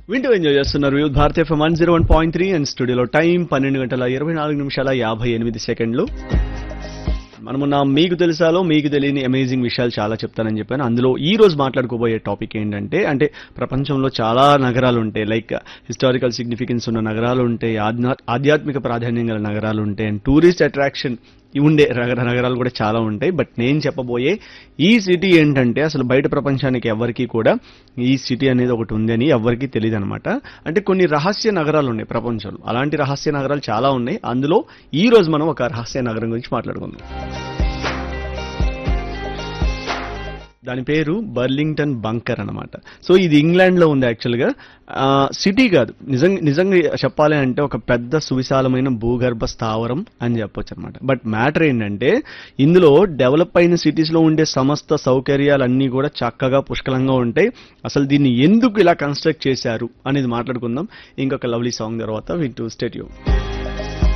వింటూ ఎంజాయ్ చేస్తున్నారు youth Bharat FM one zero one point three and స్టూడియోలో టైం పన్నెండు గంటల ఇరవై నాలుగు నిమిషాల యాభై ఎనిమిది సెకండ్లు మనము నా మీకు తెలుసాలో మీకు తెలియని అమేజింగ్ విషయాలు చాలా చెప్తానని చెప్పాను అందులో ఈ రోజు మాట్లాడుకోబోయే టాపిక్ ఏంటంటే అంటే ప్రపంచంలో చాలా నగరాలు ఉంటాయి లైక్ హిస్టారికల్ సిగ్నిఫికెన్స్ ఉన్న నగరాలు ఉంటాయి ఆధ్నా- ఆధ్యాత్మిక ప్రాధాన్యం గల నగరాలు ఉంటాయి అండ్ టూరిస్ట్ అట్రాక్షన్ ఉండే నగర నగరాలు కూడా చాలా ఉంటాయి బట్ నేను చెప్పబోయే ఈ సిటీ ఏంటంటే అసలు బయట ప్రపంచానికి ఎవరికి కూడా ఈ సిటీ అనేది ఒకటి ఉంది అని ఎవరికి తెలియదు అనమాట అంటే కొన్ని రహస్య నగరాలు ఉన్నాయి ప్రపంచంలో అలాంటి రహస్య నగరాలు చాలా ఉన్నాయి అందులో ఈ రోజు మనం ఒక రహస్య నగరం గురించి మాట్లాడుకుందాం దాని పేరు బర్లింగ్టన్ బంకర్ అన్నమాట సో ఇది ఇంగ్లాండ్ లో ఉంది యాక్చువల్గా సిటీ కాదు నిజంగా నిజంగా చెప్పాలి అంటే ఒక పెద్ద సువిశాలమైన భూగర్భ స్థావరం అని చెప్పొచ్చు అనమాట బట్ మ్యాటర్ ఏంటంటే ఇందులో డెవలప్ అయిన సిటీస్ లో ఉండే సమస్త సౌకర్యాలన్నీ కూడా చక్కగా పుష్కలంగా ఉంటాయి అసలు దీన్ని ఎందుకు ఇలా కన్స్ట్రక్ట్ చేశారు అనేది మాట్లాడుకుందాం ఇంకొక లవ్లీ సాంగ్ తర్వాత వింటూ స్టేట్యూ